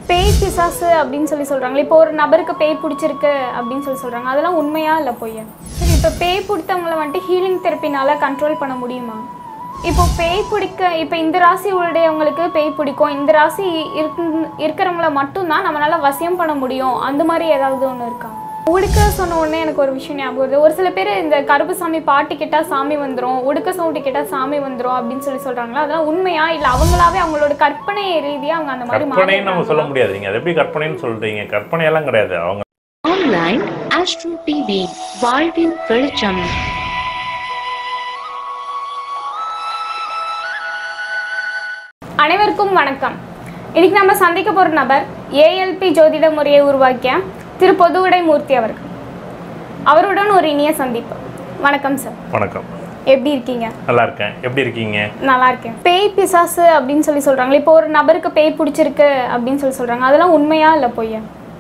பேய் பிசாசு அப்படின்னு சொல்லி சொல்றாங்க இப்போ ஒரு நபருக்கு பேய் பிடிச்சிருக்கு அப்படின்னு சொல்லி சொல்றாங்க அதெல்லாம் உண்மையா இல்லை பொய்யா சரி இப்போ பேய் பிடித்தவங்கள வந்துட்டு ஹீலிங் தெரப்பினால கண்ட்ரோல் பண்ண முடியுமா இப்போ பேய் பிடிக்க இப்போ இந்த ராசி உடையவங்களுக்கு பேய் பிடிக்கும் இந்த ராசி இருக்கு இருக்கிறவங்கள மட்டும்தான் நம்மளால வசியம் பண்ண முடியும் அந்த மாதிரி ஏதாவது ஒன்று இருக்கா உடுக்க சொன்ன உடனே எனக்கு ஒரு விஷயம் ஞாபகம் வருது ஒரு சில பேர் இந்த கருப்புசாமி பாட்டு கேட்டா சாமி வந்துடும் உடுக்க சவுண்டு கேட்டா சாமி வந்துடும் அப்படின்னு சொல்லி சொல்றாங்களா அதெல்லாம் உண்மையா இல்லை அவங்களாவே அவங்களோட கற்பனை ரீதியா அவங்க அந்த மாதிரி கற்பனைன்னு நம்ம சொல்ல மாறிடுறாங்களா? முடியாது நீங்க அதை எப்படி கற்பனைன்னு சொல்றீங்க கற்பனையெல்லாம் கிடையாது அவங்க ஆன்லைன் ஆஸ்ட்ரோ டிவி வாழ்வின் வெளிச்சம் அனைவருக்கும் வணக்கம் இன்னைக்கு நம்ம சந்திக்க போற நபர் ஏஎல்பி ஜோதிட முறையை உருவாக்கிய திரு பொதுவுடை மூர்த்தி அவர்கள் அவருடன் ஒரு இனிய சந்திப்பு வணக்கம் சார் வணக்கம் எப்படி இருக்கீங்க நல்லா இருக்கேன் எப்படி இருக்கீங்க நல்லா இருக்கேன் பேய் பிசாசு அப்படின்னு சொல்லி சொல்றாங்களே இப்போ ஒரு நபருக்கு பேய் பிடிச்சிருக்கு அப்படின்னு சொல்லி சொல்றாங்க அதெல்லாம் உண்மையா இல்லை பொய்யா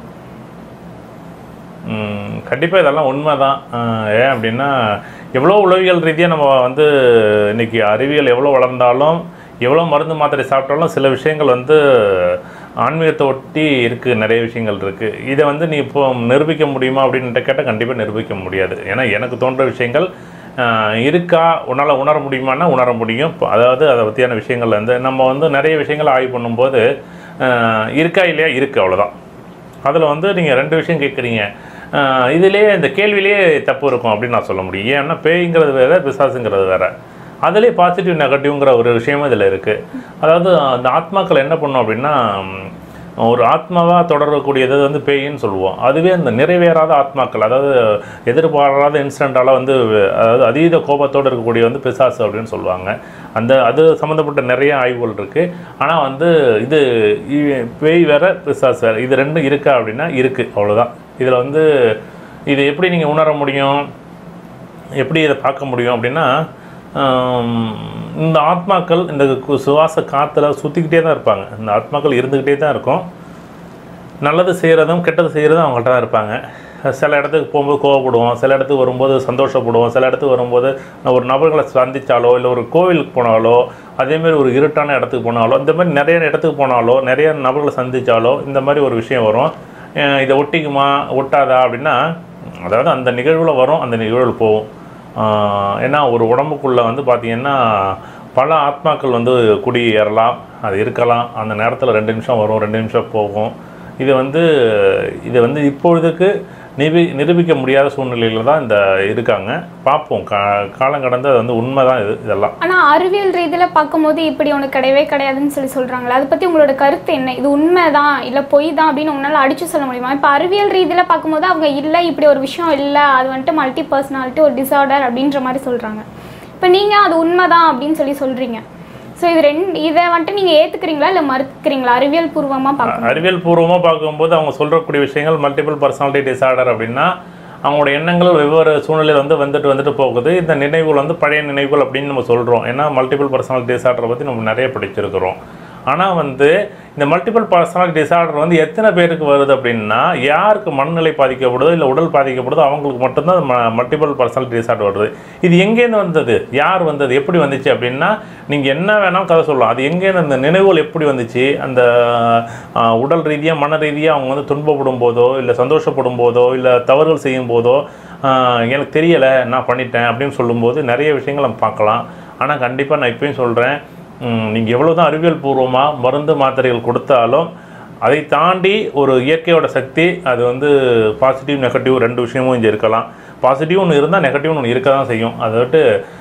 ம், கண்டிப்பா இதெல்லாம் உண்மைதான் ஆஹ், ஏன் அப்படின்னா எவ்வளோ உளவியல் ரீதியாக நம்ம வந்து இன்னைக்கு அறிவியல் எவ்வளோ வளர்ந்தாலும் எவ்வளோ மருந்து மாத்திரை சாப்பிட்டாலும் சில விஷயங்கள் வந்து ஆன்மீகத்தை ஒட்டி இருக்குது நிறைய விஷயங்கள் இருக்குது இதை வந்து நீ இப்போ நிரூபிக்க முடியுமா அப்படின்னு கேட்டால் கண்டிப்பாக நிரூபிக்க முடியாது ஏன்னா எனக்கு தோன்ற விஷயங்கள் ஆஹ், இருக்கா உன்னால் உணர முடியுமான்னா உணர முடியும் இப்போ அதாவது அதை பற்றியான விஷயங்கள் வந்து நம்ம வந்து நிறைய விஷயங்கள் ஆய்வு பண்ணும்போது ஆஹ், இருக்கா இல்லையா இருக்குது அவ்வளோதான் அதில் வந்து நீங்கள் ரெண்டு விஷயம் கேட்குறீங்க இதிலே இந்த கேள்வியிலே தப்பு இருக்கும் அப்படின்னு நான் சொல்ல முடியும் ஏன்னா பேய்ங்கிறது வேற பிசாசுங்கிறது வேற அதுலேயே பாசிட்டிவ் நெகட்டிவ்ங்கிற ஒரு விஷயமும் இதில் இருக்குது அதாவது அந்த ஆத்மாக்கள் என்ன பண்ணும் அப்படின்னா ம், ஒரு ஆத்மாவாக தொடரக்கூடியது வந்து பேயின்னு சொல்லுவோம் அதுவே அந்த நிறைவேறாத ஆத்மாக்கள் அதாவது எதிர்பாராத இன்சிடென்ட்டால் வந்து அதாவது அதீத கோபத்தோடு இருக்கக்கூடிய வந்து பிசாசு அப்படின்னு சொல்லுவாங்க அந்த அது சம்மந்தப்பட்ட நிறைய ஆய்வுகள் இருக்குது ஆனால் வந்து இது இ- பேய் வேற பிசாசு வேற இது ரெண்டும் இருக்கா அப்படின்னா இருக்குது அவ்வளோதான் இதில் வந்து இது எப்படி நீங்கள் உணர முடியும் எப்படி இதை பார்க்க முடியும் அப்படின்னா ஆம், இந்த ஆத்மாக்கள் இந்த கு- சுவாச காற்றுல சுற்றிக்கிட்டே தான் இருப்பாங்க இந்த ஆத்மாக்கள் இருந்துக்கிட்டே தான் இருக்கும் நல்லது செய்கிறதும் கெட்டது செய்கிறதும் அவங்கள்ட்ட தான் இருப்பாங்க சில இடத்துக்கு போகும்போது கோவப்படுவோம் சில இடத்துக்கு வரும்போது சந்தோஷப்படுவோம் சில இடத்துக்கு வரும்போது ஒரு நபர்களை சந்தித்தாலோ இல்லை ஒரு கோவிலுக்கு போனாலோ அதேமாரி ஒரு இருட்டான இடத்துக்கு போனாலோ இந்த மாதிரி நிறைய இடத்துக்கு போனாலோ நிறைய நபர்களை சந்தித்தாலோ இந்த மாதிரி ஒரு விஷயம் வரும் அஹ் இதை ஒட்டிக்குமா ஒட்டாதா அப்படின்னா அதாவது அந்த நிகழ்வில் வரும் அந்த நிகழ்வில் போகும் ஆஹ் ஏன்னா ஒரு உடம்புக்குள்ளே வந்து பார்த்திங்கன்னா பல ஆத்மாக்கள் வந்து குடியேறலாம் அது இருக்கலாம் அந்த நேரத்தில் ரெண்டு நிமிஷம் வரும் ரெண்டு நிமிஷம் போகும் இது வந்து இது வந்து இப்பொழுதுக்கு நிரூபி நிரூபிக்க முடியாத சூழ்நிலையில் தான் இந்த இருக்காங்க பார்ப்போம் கா காலம் கடந்து அது வந்து உண்மை தான் இது இதெல்லாம் ஆனா அறிவியல் ரீதியில பார்க்கும்போது இப்படி ஒன்று கிடையவே கிடையாதுன்னு சொல்லி சொல்றாங்களே அதை பத்தி உங்களோட கருத்து என்ன இது உண்மைதான் இல்ல பொய் தான் அப்படின்னு உங்களால அடிச்சு சொல்ல முடியுமா இப்போ அறிவியல் ரீதியில பார்க்கும்போது அவங்க இல்ல இப்படி ஒரு விஷயம் இல்ல அது வந்துட்டு மல்டி பர்சனாலிட்டி ஒரு டிசார்டர் அப்படின்ற மாதிரி சொல்றாங்க இப்போ நீங்க அது உண்மைதான் அப்படின்னு சொல்லி சொல்றீங்க ஸோ இது ரெண்டு இதை வந்துட்டு நீங்க ஏத்துக்கிறீங்களா இல்ல மறுக்கிறீங்களா அறிவியல் பூர்வமா பார்க்கணும் அறிவியல் பூர்வமாக பார்க்கும்போது அவங்க சொல்கிறக்கூடிய விஷயங்கள் மல்டிபிள் பர்சனாலிட்டி டிசார்டர் அப்படின்னா அவங்களோட எண்ணங்கள் வெவ்வேறு சூழ்நிலையில் வந்து வந்துட்டு வந்துட்டு போகுது இந்த நினைவுகள் வந்து பழைய நினைவுகள் அப்படின்னு நம்ம சொல்கிறோம் ஏன்னா மல்டிபிள் பர்சனாலிட்டி டிசார்டரை பற்றி நம்ம நிறைய படிச்சிருக்கிறோம் ஆனால் வந்து இந்த மல்டிபிள் பர்சனாலிட்டி டிசார்டர் வந்து எத்தனை பேருக்கு வருது அப்படின்னா யாருக்கு மனநிலை பாதிக்கப்படுதோ இல்லை உடல் பாதிக்கப்படுதோ அவங்களுக்கு மட்டும்தான் ம மல்டிபிள் பர்சனாலிட்டி டிசார்டர் வருது இது எங்கேருந்து வந்தது யார் வந்தது எப்படி வந்துச்சு அப்படின்னா நீங்கள் என்ன வேணாலும் கதை சொல்லலாம் அது எங்கேருந்து அந்த நினைவுகள் எப்படி வந்துச்சு அந்த ஆஹ், உடல் ரீதியாக மன ரீதியாக அவங்க வந்து துன்பப்படும் போதோ இல்லை சந்தோஷப்படும் போதோ இல்லை தவறுகள் செய்யும் போதோ ஆஹ், எனக்கு தெரியலை நான் பண்ணிட்டேன் அப்படின்னு சொல்லும்போது நிறைய விஷயங்கள் நம்ம பார்க்கலாம் ஆனால் கண்டிப்பாக நான் இப்பயும் சொல்கிறேன் நீங்கள் எவ்வளோ தான் அறிவியல் பூர்வமாக மருந்து மாத்திரைகள் கொடுத்தாலும் அதை தாண்டி ஒரு இயற்கையோட சக்தி அது வந்து பாசிட்டிவ் நெகட்டிவ் ரெண்டு விஷயமும் இங்கே இருக்கலாம் பாசிட்டிவ் ஒன்று இருந்தால் நெகட்டிவ் ஒன்று இருக்க தான் செய்யும் அதை விட்டு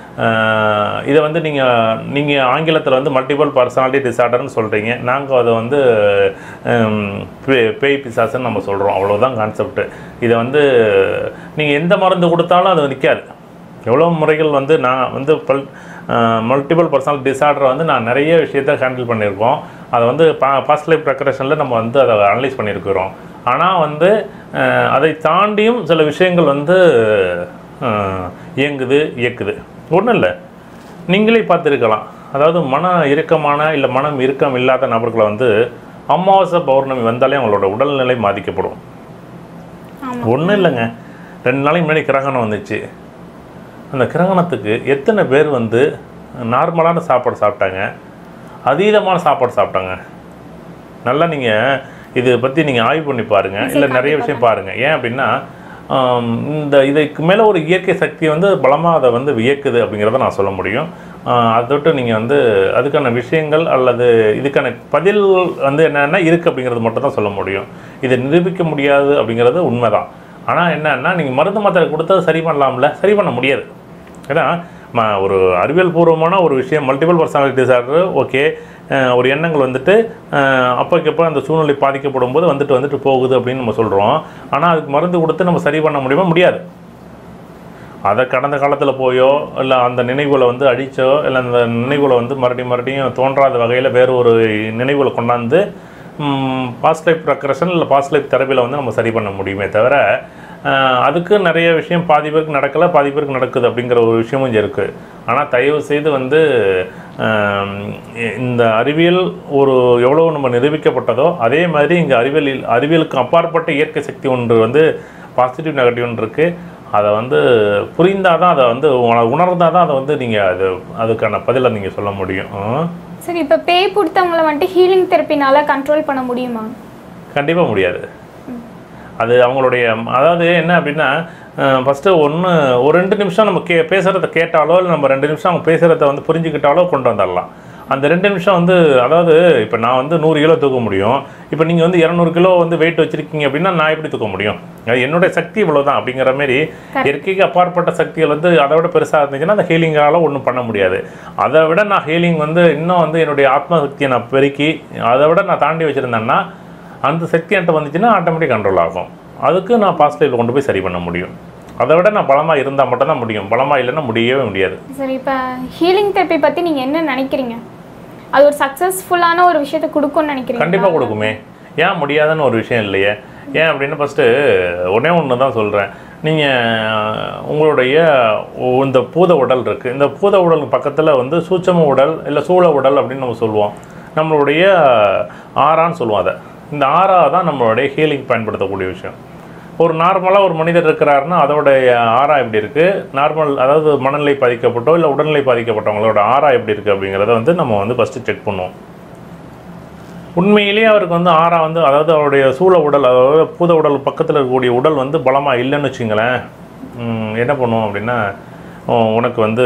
ஆஹ், இதை வந்து நீங்கள் நீங்கள் ஆங்கிலத்தில் வந்து மல்டிபிள் பர்சனாலிட்டி டிசார்டர்னு சொல்கிறீங்க நாங்கள் அதை வந்து ஹம், பே- பேய் பிசாசுன்னு நம்ம சொல்கிறோம் அவ்வளோதான் கான்செப்ட் இதை வந்து நீங்கள் எந்த மருந்து கொடுத்தாலும் அது நிற்காது எவ்வளோ முறைகள் வந்து நான் வந்து பல் மல்டிபிள் பர்சனல் டிசார்டரை வந்து நான் நிறைய விஷயத்த ஹேண்டில் பண்ணியிருக்கோம் அதை வந்து பா பாஸ்ட் லைஃப் ப்ரெக்கரேஷனில் நம்ம வந்து அதை அனலைஸ் பண்ணியிருக்கிறோம் ஆனால் வந்து அஹ், அதை தாண்டியும் சில விஷயங்கள் வந்து அஹ், இயங்குது இயக்குது ஒன்றும் இல்லை நீங்களே பார்த்துருக்கலாம் அதாவது மன இறுக்கமான இல்லை மனம் இறுக்கம் இல்லாத நபர்களை வந்து அமாவாசை பௌர்ணமி வந்தாலே அவங்களோட உடல்நிலை பாதிக்கப்படும் ஆமா ஒன்றும் இல்லைங்க ரெண்டு நாளைக்கு முன்னாடி கிரகணம் வந்துச்சு அந்த கிரகணத்துக்கு எத்தனை பேர் வந்து நார்மலான சாப்பாடு சாப்பிட்டாங்க அதீதமான சாப்பாடு சாப்பிட்டாங்க நல்லா நீங்கள் இதை பற்றி நீங்கள் ஆய்வு பண்ணி பாருங்கள் இல்லை நிறைய விஷயம் பாருங்கள் ஏன் அப்படின்னா ஆம், இந்த இதுக்கு மேலே ஒரு இயற்கை சக்தி வந்து பலமாக அதை வந்து வியக்குது அப்படிங்கிறத நான் சொல்ல முடியும் ஆஹ் அதை விட்டு நீங்கள் வந்து அதுக்கான விஷயங்கள் அல்லது இதுக்கான பதில் வந்து என்னென்னா இருக்குது அப்படிங்கிறது மட்டும் தான் சொல்ல முடியும் இதை நிரூபிக்க முடியாது அப்படிங்கிறது உண்மைதான் ஆனால் என்னன்னா நீங்கள் மருந்து மாத்திரை கொடுத்தது சரி பண்ணலாம்ல சரி பண்ண முடியாது ஏன்னா ம ஒரு அறிவியல் பூர்வமான ஒரு விஷயம் மல்டிபிள் பர்சனாலிட்டி டிசார்டர் ஓகே ஒரு எண்ணங்கள் வந்துட்டு அஹ், அப்போக்கப்போ அந்த சூழ்நிலை பாதிக்கப்படும் போது வந்துட்டு வந்துட்டு போகுது அப்படின்னு நம்ம சொல்கிறோம் ஆனால் அதுக்கு மருந்து கொடுத்து நம்ம சரி பண்ண முடியுமா முடியாது அதை கடந்த காலத்தில் போயோ இல்லை அந்த நினைவுகளை வந்து அழிச்சோ இல்லை அந்த நினைவுகளை வந்து மறுபடியும் மறுபடியும் தோன்றாத வகையில் வேறு ஒரு நினைவுகளை கொண்டாந்து பாஸ்ட் லைஃப் ரெக்ரஷன் இல்லை பாஸ்ட் லைஃப் தெரப்பியில் வந்து நம்ம சரி பண்ண முடியுமே தவிர ஆஹ், அதுக்கு நிறைய விஷயம் பாதி பேருக்கு நடக்கலை பாதி பேருக்கு நடக்குது அப்படிங்கிற ஒரு விஷயமும் இங்கே இருக்குது ஆனால் தயவு செய்து வந்து ஆம், இந்த அறிவியல் ஒரு எவ்வளோ நம்ம நிரூபிக்கப்பட்டதோ அதே மாதிரி இங்கே அறிவியலில் அறிவியலுக்கு அப்பாற்பட்ட இயற்கை சக்தி ஒன்று வந்து பாசிட்டிவ் நெகட்டிவ்னு இருக்குது அதை வந்து புரிந்தால் தான் அதை வந்து உணர்ந்தால் தான் அதை வந்து நீங்கள் அது அதுக்கான பதிலை நீங்கள் சொல்ல முடியும் சரி இப்போ பேய் பிடித்தவங்கள வந்துட்டு ஹீலிங் தெரப்பினால கண்ட்ரோல் பண்ண முடியுமா கண்டிப்பாக முடியாது அது அவங்களுடைய அதாவது என்ன அப்படின்னா ஃபஸ்ட்டு ஒன்று ஒரு ரெண்டு நிமிஷம் நம்ம கே பேசுகிறத கேட்டாலோ இல்லை நம்ம ரெண்டு நிமிஷம் அவங்க பேசுகிறத வந்து புரிஞ்சுக்கிட்டாலோ கொண்டு வந்துடலாம் அந்த ரெண்டு நிமிஷம் வந்து அதாவது இப்போ நான் வந்து நூறு கிலோ தூக்க முடியும் இப்போ நீங்கள் வந்து இரநூறு கிலோ வந்து வெயிட் வச்சுருக்கீங்க அப்படின்னா நான் எப்படி தூக்க முடியும் அது என்னுடைய சக்தி இவ்வளோதான் அப்படிங்கிற மாதிரி இயற்கைக்கு அப்பாற்பட்ட சக்திகள் வந்து அதை விட பெருசாக இருந்துச்சுன்னா அந்த ஹீலிங்கால ஒன்றும் பண்ண முடியாது அதை விட நான் ஹீலிங் வந்து இன்னும் வந்து என்னுடைய ஆத்ம சக்தியை நான் பெருக்கி அதை விட நான் தாண்டி வச்சுருந்தேன்னா அந்த சக்தி என்கிட்ட வந்துச்சுன்னா ஆட்டோமேட்டிக் கண்ட்ரோல் ஆகும் அதுக்கு நான் பாசிட்டிவில் கொண்டு போய் சரி பண்ண முடியும் அதை விட நான் பலமாக இருந்தால் மட்டும்தான் முடியும் பலமாக இல்லைன்னா முடியவே முடியாது சரி இப்போ ஹீலிங் தெரப்பி பற்றி நீங்கள் என்ன நினைக்கிறீங்க அது ஒரு சக்ஸஸ்ஃபுல்லான ஒரு விஷயத்தை கொடுக்கும்னு நினைக்கிறீங்க கண்டிப்பாக கொடுக்குமே ஏன் முடியாதுன்னு ஒரு விஷயம் இல்லையே ஏன் அப்படின்னு ஃபஸ்ட்டு ஒன்றே ஒன்று தான் சொல்கிறேன் நீங்கள் உங்களுடைய ஒ- இந்த பூத உடல் இருக்குது இந்த பூத உடலுக்கு பக்கத்தில் வந்து சூட்சம உடல் இல்லை சூழ உடல் அப்படின்னு நம்ம சொல்லுவோம் நம்மளுடைய ஆறான்னு சொல்லுவோம் அதை இந்த ஆறா தான் நம்மளுடைய ஹீலிங் பயன்படுத்தக்கூடிய விஷயம் ஒரு நார்மலாக ஒரு மனிதர் இருக்கிறாருன்னா அதோடைய ஆறா எப்படி இருக்குது நார்மல் அதாவது மனநிலை பாதிக்கப்பட்டோ இல்லை உடல்நிலை பாதிக்கப்பட்டவங்களோட ஆறா எப்படி இருக்குது அப்படிங்கிறத வந்து நம்ம வந்து ஃபஸ்ட்டு செக் பண்ணுவோம் உண்மையிலேயே அவருக்கு வந்து ஆறா வந்து அதாவது அவருடைய சூழ உடல் அதாவது பூத உடல் பக்கத்தில் இருக்கக்கூடிய உடல் வந்து பலமாக இல்லைன்னு வச்சுங்களேன் ம், என்ன பண்ணுவோம் அப்படின்னா உ- உனக்கு வந்து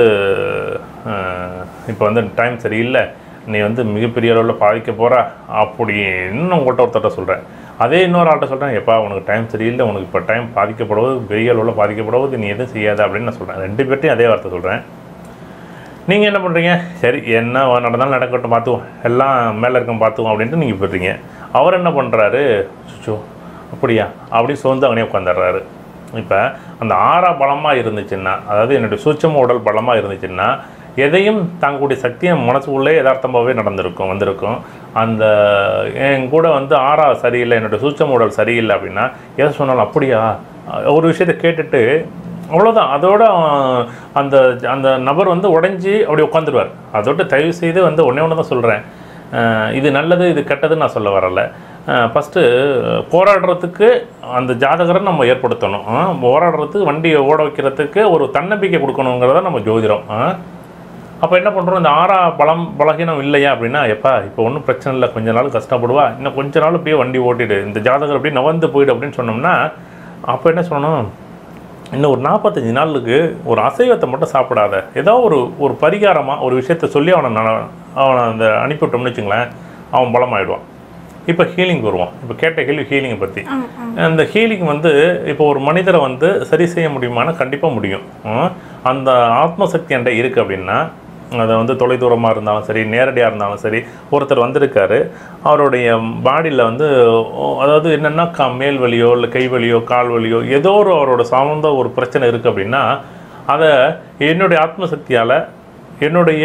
இப்போ வந்து டைம் சரியில்லை நீ வந்து மிகப்பெரிய அளவில் பாதிக்க போகிற அப்படின்னு உங்கள்கிட்ட ஒருத்தர்கிட்ட சொல்கிறேன் அதே இன்னொரு ஆள்கிட்ட சொல்கிறேன் எப்பா உனக்கு டைம் சரியில்லை உனக்கு இப்போ டைம் பாதிக்கப்படுவது பெரிய அளவில் பாதிக்கப்படுவது நீ எதுவும் செய்யாத அப்படின்னு நான் சொல்கிறேன் ரெண்டு பேர்ட்டையும் அதே வார்த்தை சொல்கிறேன் நீங்கள் என்ன பண்ணுறீங்க சரி என்ன நடந்தாலும் நடக்கட்டும் பார்த்துவோம் எல்லாம் மேலே இருக்கும் பார்த்துவோம் அப்படின்ட்டு நீங்கள் போடுறீங்க அவர் என்ன பண்ணுறாரு சுச்சோ அப்படியா அப்படி சோர்ந்து அவனே உட்காந்துடுறாரு இப்போ அந்த ஆறா பலமாக இருந்துச்சுன்னா அதாவது என்னுடைய சூட்சம உடல் பலமாக இருந்துச்சுன்னா எதையும் தாங்கக்கூடிய சக்தி என் மனசுக்குள்ளே யதார்த்தமாகவே நடந்திருக்கும் வந்திருக்கும் அந்த என் கூட வந்து ஆறா சரியில்லை என்னுடைய சூட்சம உடல் சரியில்லை அப்படின்னா எதை சொன்னாலும் அப்படியா ஒரு விஷயத்தை கேட்டுட்டு அவ்வளோதான் அதோட அஹ், அந்த அந்த நபர் வந்து உடைஞ்சி அப்படி உட்காந்துருவார் அதோட தயவு செய்து வந்து ஒன்றே ஒன்று தான் சொல்கிறேன் இது நல்லது இது கெட்டதுன்னு நான் சொல்ல வரல ஃபஸ்ட்டு போராடுறதுக்கு அந்த ஜாதகரை நம்ம ஏற்படுத்தணும் அஹ், போராடுறதுக்கு வண்டியை ஓட வைக்கிறதுக்கு ஒரு தன்னம்பிக்கை கொடுக்கணுங்கிறத நம்ம ஜோதிடம் அப்போ என்ன பண்ணுறோம் இந்த ஆறா பலம் பலகீனம் இல்லையா அப்படின்னா எப்பா இப்போ ஒன்றும் பிரச்சனை இல்லை கொஞ்ச நாள் கஷ்டப்படுவா இன்னும் கொஞ்ச நாள் அப்படியே வண்டி ஓட்டிடு இந்த ஜாதகர் அப்படியே நவந்து போயிடு அப்படின்னு சொன்னோம்னா அப்போ என்ன சொல்லணும் இன்னும் ஒரு நாற்பத்தஞ்சு நாளுக்கு ஒரு அசைவத்தை மட்டும் சாப்பிடாத ஏதோ ஒரு ஒரு பரிகாரமாக ஒரு விஷயத்த சொல்லி அவனை ந- அவனை அந்த அனுப்பிவிட்டோம்னு வச்சுங்களேன் அவன் பலமாயிடுவான் இப்போ ஹீலிங் வருவான் இப்போ கேட்ட கேள்வி ஹீலிங்கை பற்றி அந்த ஹீலிங் வந்து இப்போ ஒரு மனிதரை வந்து சரி செய்ய முடியுமானா கண்டிப்பாக முடியும் ம். அந்த ஆத்மசக்தி என்கிட்ட இருக்குது அப்படின்னா அதை வந்து தொலைதூரமாக இருந்தாலும் சரி நேரடியாக இருந்தாலும் சரி ஒருத்தர் வந்திருக்காரு அவருடைய பாடியில் வந்து ஓ, அதாவது என்னென்னா க மேல் வலியோ இல்லை கை வலியோ கால் வலியோ ஏதோ ஒரு அவரோட சார்ந்த ஒரு பிரச்சனை இருக்குது அப்படின்னா அதை என்னுடைய ஆத்மசக்தியால் என்னுடைய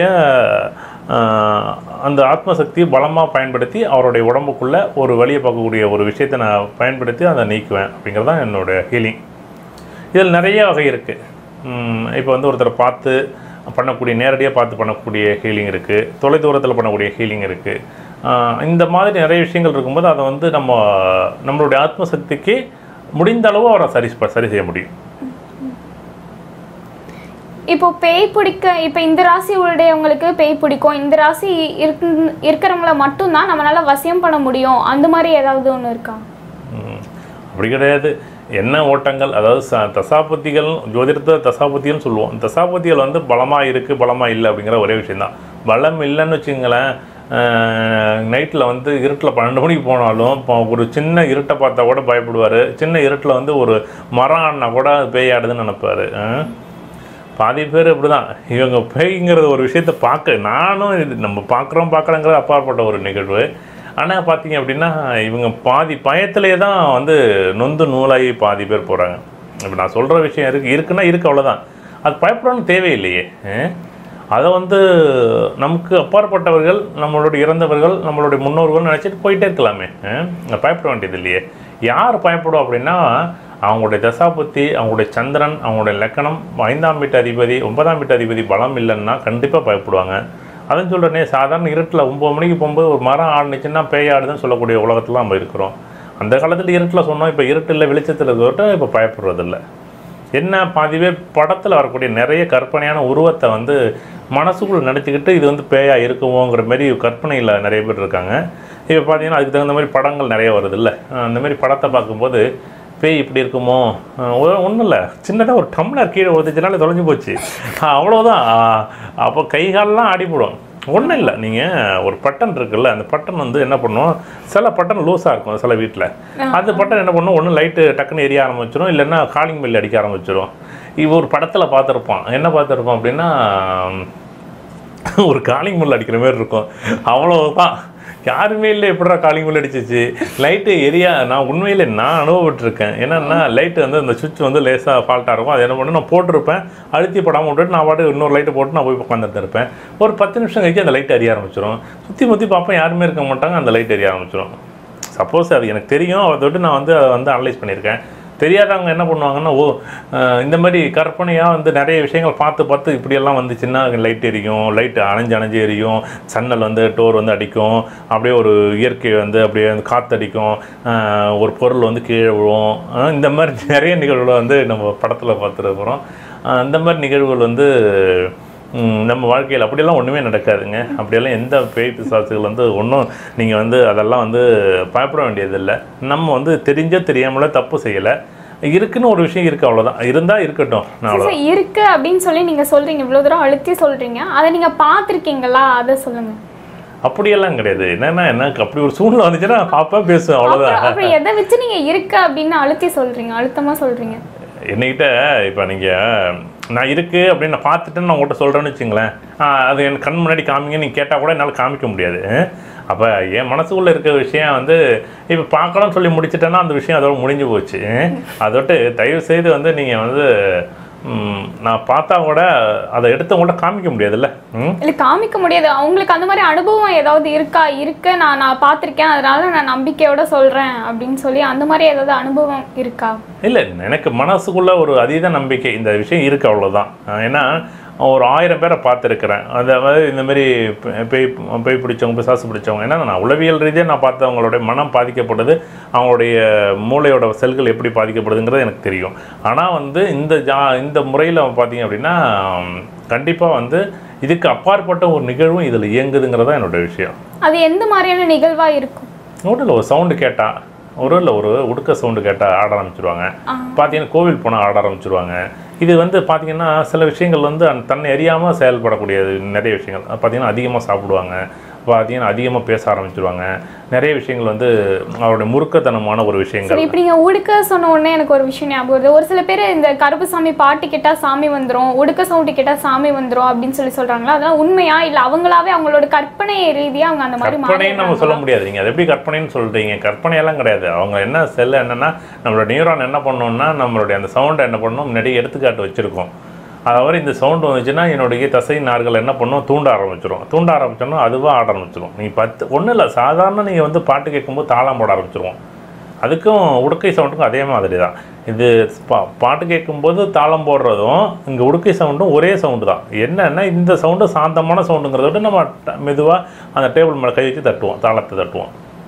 ஆஹ், அந்த ஆத்மசக்தியை பலமாக பயன்படுத்தி அவருடைய உடம்புக்குள்ளே ஒரு வழியை பார்க்கக்கூடிய ஒரு விஷயத்தை நான் பயன்படுத்தி அதை நீக்குவேன் அப்படிங்கிறது தான் என்னோட ஹீலிங் இதில் நிறைய வகை இருக்குது இப்போ வந்து ஒருத்தரை பார்த்து பண்ணக்கூடிய நேரடியாக பார்த்து பண்ணக்கூடிய ஹீலிங் இருக்குது தொலைதூரத்தில் பண்ணக்கூடிய ஹீலிங் இருக்குது இந்த மாதிரி நிறைய விஷயங்கள் இருக்கும்போது அதை வந்து நம்ம நம்மளுடைய ஆத்மசக்திக்கு முடிந்த அளவு அவரை சரி ப- சரி செய்ய முடியும் இப்போ பேய் பிடிக்க இப்போ இந்த ராசி உடையவங்களுக்கு பேய் பிடிக்கும் இந்த ராசி இருக்கு இருக்கிறவங்கள மட்டும்தான் நம்மளால வசியம் பண்ண முடியும் அந்த மாதிரி ஏதாவது ஒன்று இருக்கா ம். அப்படி கிடையாது என்ன ஓட்டங்கள் அதாவது ச தசாபத்திகள் ஜோதிடத்தை தசாபத்திகள்னு சொல்லுவோம் தசாபத்திகள் வந்து பலமாக இருக்குது பலமாக இல்லை அப்படிங்கிற ஒரே விஷயந்தான் பலம் இல்லைன்னு வச்சுங்களேன் நைட்டில் வந்து இருட்டில் பன்னெண்டு மணிக்கு போனாலும் இப்போ ஒரு சின்ன இருட்டை பார்த்தா கூட பயப்படுவார் சின்ன இருட்டில் வந்து ஒரு மரம் ஆடினா கூட பேயாடுதுன்னு நினைப்பாரு ஆ? பாதி பேர் இப்படிதான் இவங்க பேய்ங்கிறது ஒரு விஷயத்தை பார்க்க நானும் இது நம்ம பார்க்குறோம் பார்க்குறோங்கிறது அப்பாற்பட்ட ஒரு நிகழ்வு ஆனால் பார்த்தீங்க அப்படின்னா இவங்க பாதி பயத்திலே தான் வந்து நொந்து நூலாகி பாதி பேர் போகிறாங்க இப்போ நான் சொல்கிற விஷயம் இருக்கு இருக்குன்னா இருக்கு அவ்வளோதான் அது பயப்படணும்னு தேவையில்லையே அஹ்? அதை வந்து நமக்கு அப்பாற்பட்டவர்கள் நம்மளுடைய இறந்தவர்கள் நம்மளுடைய முன்னோர்கள் நினச்சிட்டு போயிட்டே இருக்கலாமே அஹ்? பயப்பட வேண்டியது இல்லையே யார் பயப்படும் அப்படின்னா அவங்களுடைய தசாபுத்தி அவங்களுடைய சந்திரன் அவங்களுடைய லக்கணம் ஐந்தாம் வீட்டு அதிபதி ஒன்பதாம் வீட்டு அதிபதி பலம் இல்லைன்னா கண்டிப்பாக பயப்படுவாங்க அதான் சொல்கிறேனே சாதாரண இருட்டில் ஒம்பது மணிக்கு போகும்போது ஒரு மரம் ஆடுனுச்சுன்னா பேய் ஆடுதுன்னு சொல்லக்கூடிய உலகத்தில் நம்ம இருக்கிறோம் அந்த காலத்தில் இருட்டில் சொன்னோம் இப்போ இருட்டில் வெளிச்சத்தில் இருக்கிறத இப்போ பயப்படுறதில்ல என்ன பாதி பேர் படத்தில் வரக்கூடிய நிறைய கற்பனையான உருவத்தை வந்து மனசுக்குள்ள நினச்சிக்கிட்டு இது வந்து பேயா இருக்குமோங்கிற மாதிரி கற்பனையில் நிறைய பேர் இருக்காங்க இப்போ பார்த்தீங்கன்னா அதுக்கு தகுந்த மாதிரி படங்கள் நிறைய வருது இல்லை அந்த மாதிரி படத்தை பார்க்கும்போது பேய் இப்படி இருக்குமோ ஒன்றும் இல்லை சின்னதாக ஒரு டம்ளர் கீழே ஒதுச்சுனாலே தொலைஞ்சு போச்சு அஹ் அவ்வளவுதான் அஹ் அப்போ கை காலெல்லாம் ஆடிப்படும் ஒன்றும் இல்லை நீங்கள் ஒரு பட்டன் இருக்குல்ல அந்த பட்டன் வந்து என்ன பண்ணும் சில பட்டன் லூஸாக இருக்கும் சில வீட்டில் அந்த பட்டன் என்ன பண்ணும் ஒன்று லைட்டு டக்குன்னு எரிய ஆரம்பிச்சிடும் இல்லைன்னா காலிங் பெல் அடிக்க ஆரம்பிச்சிடும் இவ ஒரு படத்தில் பார்த்துருப்பான் என்ன பார்த்துருப்பான் அப்படின்னா ஒரு காலிங் முள் அடிக்கிற மாதிரி இருக்கும் அவ்வளவுதான் யாருமே இல்லை எப்படிடா காலிங் முள் அடிச்சிச்சு லைட்டு எரியா நான் உண்மையிலே நான் அனுபவப்பட்டிருக்கேன் என்னன்னா லைட்டு வந்து அந்த சுவிட்ச் வந்து லேசாக ஃபால்ட்டாக இருக்கும் அது என்ன பண்ணு நான் போட்டிருப்பேன் அழுத்தி படாமல் விட்டுட்டு நான் பாட்டு இன்னொரு லைட்டு போட்டு நான் போய் உட்காந்துட்டு இருப்பேன் ஒரு பத்து நிமிஷம் கழிச்சு அந்த லைட் எரிய ஆரம்பிச்சிடும் சுற்றி முற்றி பார்ப்பேன் யாருமே இருக்க மாட்டாங்க அந்த லைட் எரிய ஆரம்பிச்சிடும் சப்போஸ் அது எனக்கு தெரியும் அதை விட்டு நான் வந்து அதை வந்து அனலைஸ் பண்ணியிருக்கேன் தெரியாதவங்க என்ன பண்ணுவாங்கன்னா ஓ அஹ் இந்த மாதிரி கற்பனையாக வந்து நிறைய விஷயங்கள் பார்த்து பார்த்து இப்படியெல்லாம் வந்துச்சுன்னா லைட் எரியும் லைட் அணைஞ்சு அணைஞ்சு எரியும் சன்னல் வந்து டோர் வந்து அடிக்கும் அப்படியே ஒரு இயற்கை வந்து அப்படியே வந்து காற்றடிக்கும் அஹ் ஒரு பொருள் வந்து கீழே விழும் அஹ் இந்த மாதிரி நிறைய நிகழ்வுகளை வந்து நம்ம படத்தில் பார்த்துருக்குறோம் அந்த மாதிரி நிகழ்வுகள் வந்து ம், நம்ம வாழ்க்கையில் அப்படியெல்லாம் ஒன்றுமே நடக்காதுங்க அப்படியெல்லாம் எந்த பேய் பிசாசுகள் வந்து ஒன்றும் நீங்கள் வந்து அதெல்லாம் வந்து பயப்பட வேண்டியதில்லை நம்ம வந்து தெரிஞ்சோ தெரியாமலோ தப்பு செய்யலை இருக்குன்னு ஒரு விஷயம் இருக்குது அவ்வளோதான் இருந்தால் இருக்கட்டும் நான் அவ்வளோ சரி, இருக்கு அப்படின்னு சொல்லி நீங்க சொல்றீங்க இவ்வளவு தூரம் அழுத்தி சொல்றீங்க அதை நீங்க பார்த்திருக்கீங்களா அதை சொல்லுங்க அப்படியெல்லாம் கிடையாது என்னன்னா எனக்கு அப்படி ஒரு சூழ்நிலை வந்துச்சுன்னா பாப்பா பேசுவேன் அவ்வளோதான் அப்புறம் அப்புறம் எதை வச்சு நீங்க இருக்கு அப்படின்னு அழுத்தி சொல்றீங்க அழுத்தமா சொல்றீங்க என்னகிட்ட இப்போ நீங்கள் நான் இருக்குது அப்படின்னு நான் பார்த்துட்டு நான் உங்கள்கிட்ட சொல்கிறேன்னு வச்சுங்களேன் ஆ, அது என் கண் முன்னாடி காமிங்க நீங்கள் கேட்டால் கூட என்னால் காமிக்க முடியாது அப்போ என் மனசுக்குள்ளே இருக்க விஷயம் வந்து இப்போ பார்க்கணும்னு சொல்லி முடிச்சிட்டேன்னா அந்த விஷயம் அதோட முடிஞ்சு போச்சு அதோட்டு தயவு செய்து வந்து நீங்கள் வந்து ம், நான் பார்த்தா கூட அதை எடுத்து உங்கள்கிட்ட காமிக்க முடியாதுல்ல ம் இல்ல காமிக்க முடியாது அவங்களுக்கு அந்த மாதிரி அனுபவம் ஏதாவது இருக்கா இருக்கு நான் நான் பார்த்திருக்கேன் அதனால நான் நம்பிக்கையோட சொல்றேன் அப்படின்னு சொல்லி அந்த மாதிரி ஏதாவது அனுபவம் இருக்கா இல்லை எனக்கு மனசுக்குள்ள ஒரு அதீத நம்பிக்கை இந்த விஷயம் இருக்கு அவ்வளோதான் அஹ் ஏன்னா ஒரு ஆயிரம் பேரை பார்த்துருக்கிறேன் அதாவது இந்த மாதிரி பே- பேய் பேய் பிடிச்சவங்க பிசாசு பிடிச்சவங்க ஏன்னா நான் உளவியல் ரீதியாக நான் பார்த்தவங்களுடைய மனம் பாதிக்கப்படுது அவங்களுடைய மூளையோட செல்கள் எப்படி பாதிக்கப்படுதுங்கிறது எனக்கு தெரியும் ஆனால் வந்து இந்த ஜா இந்த முறையில் பார்த்தீங்க அப்படின்னா கண்டிப்பாக வந்து இதுக்கு அப்பாற்பட்ட ஒரு நிகழ்வும் இதில் இயங்குதுங்கிறதா என்னோட விஷயம் அது எந்த மாதிரியான நிகழ்வா இருக்கும் ஒன்றும் ஒரு சவுண்டு கேட்டா ஒரு இல்லை ஒரு உடுக்க சவுண்டு கேட்டால் ஆட ஆரம்பிச்சிருவாங்க பார்த்தீங்கன்னா கோவில் போனால் ஆட ஆரம்பிச்சிருவாங்க இது வந்து பார்த்தீங்கன்னா சில விஷயங்கள் வந்து அந்த தன்னை அறியாமல் செயல்படக்கூடிய நிறைய விஷயங்கள் பார்த்தீங்கன்னா அதிகமாக சாப்பிடுவாங்க பார்த்தீங்கன்னா அதிகமாக பேச ஆரம்பிச்சிருவாங்க நிறைய விஷயங்கள் வந்து அவருடைய முறுக்கத்தனமான ஒரு விஷயங்கள் சரி இப்ப நீங்க உடுக்க சொன்ன உடனே எனக்கு ஒரு விஷயம் ஞாபகம் வருது ஒரு சில பேர் இந்த கருப்பு சாமி பாட்டு கேட்டா சாமி வந்துரும் உடுக்க சவுண்டு கேட்டா சாமி வந்துரும் அப்படின்னு சொல்லி சொல்றாங்களா அதெல்லாம் உண்மையா இல்ல அவங்களாவே அவங்களோட கற்பனை ரீதியா அவங்க அந்த மாதிரி கற்பனைன்னு நம்ம மாறிடுறாங்களா? சொல்ல முடியாது நீங்கள் அது எப்படி கற்பனைன்னு சொல்கிறீங்க கற்பனையெல்லாம் கிடையாது அவங்க என்ன செல் என்னன்னா நம்மளோட நியூரான் என்ன பண்ணோம்னா நம்மளுடைய அந்த சவுண்டை என்ன பண்ணணும் முன்னாடி எடுத்துக்காட்டு வச்சுருக்கோம் அதாவது இந்த சவுண்டு வந்துச்சுன்னா என்னுடைய தசை நார்கள் என்ன பண்ணும் தூண்ட ஆரம்பிச்சிடும் தூண்ட ஆரம்பிச்சோன்னா அதுவாக ஆட ஆரம்பிச்சிடும் நீ பத்து ஒன்றும் இல்லை சாதாரண நீங்கள் வந்து பாட்டு கேட்கும்போது தாளம் போட ஆரம்பிச்சிருவோம் அதுக்கும் உடுக்கை சவுண்டுக்கும் அதே மாதிரி தான் இது பா பாட்டு கேட்கும்போது தாளம் போடுறதும் இங்கே உடுக்கை சவுண்டும் ஒரே சவுண்டு தான் என்னன்னா இந்த சவுண்டு சாந்தமான சவுண்டுங்கிறத விட நம்ம மெதுவாக அந்த டேபிள் மேலே கை வச்சு தட்டுவோம் தாளத்தை தட்டுவோம்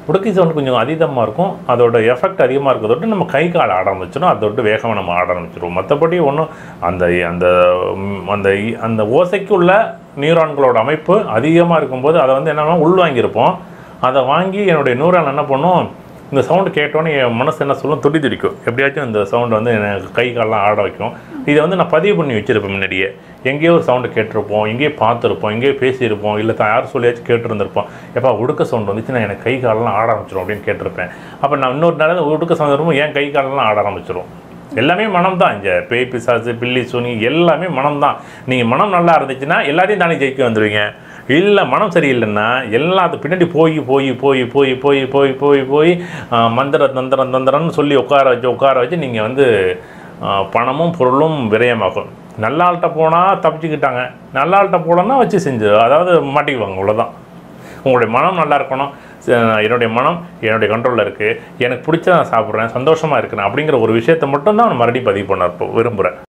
உடுக்கி சவுண்ட் கொஞ்சம் அதிகமாக இருக்கும் அதோட எஃபெக்ட் அதிகமாக இருக்கிறதோட்டு நம்ம கை கால் ஆட ஆரம்பிச்சிடும் அதோட்டு வேகமாக நம்ம ஆட ஆரம்பிச்சிடுவோம் மற்றபடி ஒன்றும் அந்த அந்த ம், அந்த இ- அந்த ஓசைக்கு உள்ள நியூரான்களோட அமைப்பு அதிகமாக இருக்கும்போது அதை வந்து என்னன்னா உள்வாங்கியிருப்போம் அதை வாங்கி என்னுடைய நியூரான் என்ன பண்ணும் இந்த சவுண்டு கேட்டோன்னே என் மனசு என்ன சொல்லும் துடி துடிக்கும் எப்படியாச்சும் இந்த சவுண்டு வந்து எனக்கு கை காலெலாம் ஆட வைக்கும் இதை வந்து நான் பதிவு பண்ணி வச்சிருப்பேன் முன்னாடியே எங்கேயோ ஒரு சவுண்டு கேட்டிருப்போம் எங்கேயோ பார்த்துருப்போம் எங்கேயோ பேசியிருப்போம் இல்லை தான் யார் சொல்லியாச்சும் கேட்டிருந்திருப்போம் எப்போ உடுக்க சவுண்டு வந்துச்சுன்னா எனக்கு கை காலெல்லாம் ஆட ஆரம்பிச்சிடும் அப்படின்னு கேட்டிருப்பேன் அப்போ நான் இன்னொரு நேரம் உடுக்க சவுண்டு வரும்போது என் கை காலெல்லாம் ஆட ஆரம்பிச்சிடும் எல்லாமே மனம் தான் இங்கே பேய் பிசாசு பில்லி சுனி எல்லாமே மனம் தான் நீங்கள் மனம் நல்லா இருந்துச்சுன்னா எல்லாத்தையும் தானே ஜெயிக்க வந்துடுவீங்க இல்லை மனம் சரியில்லைன்னா எல்லாத்து பின்னாடி போய் போய் போய் போய் போய் போய் போய் போய் ஆ, மந்திர தந்திரம் தந்திரம்னு சொல்லி உட்கார வச்சு உட்கார வச்சு நீங்கள் வந்து ஆ, பணமும் பொருளும் விரயமாகும் நல்ல ஆள்கிட்ட போனால் தப்பிச்சுக்கிட்டாங்க நல்ல ஆள்கிட்ட போலன்னா வச்சு செஞ்சு அதாவது மாட்டிக்குவாங்க அவ்வளோதான் உங்களுடைய மனம் நல்லா இருக்கணும் ச- என்னுடைய மனம் என்னுடைய கண்ட்ரோலில் இருக்குது எனக்கு பிடிச்ச நான் சாப்பிட்றேன் சந்தோஷமாக இருக்கிறேன் அப்படிங்கிற ஒரு விஷயத்தை மட்டும் தான் நான் மறுபடியும் பதிவு பண்ண விரும்புகிறேன்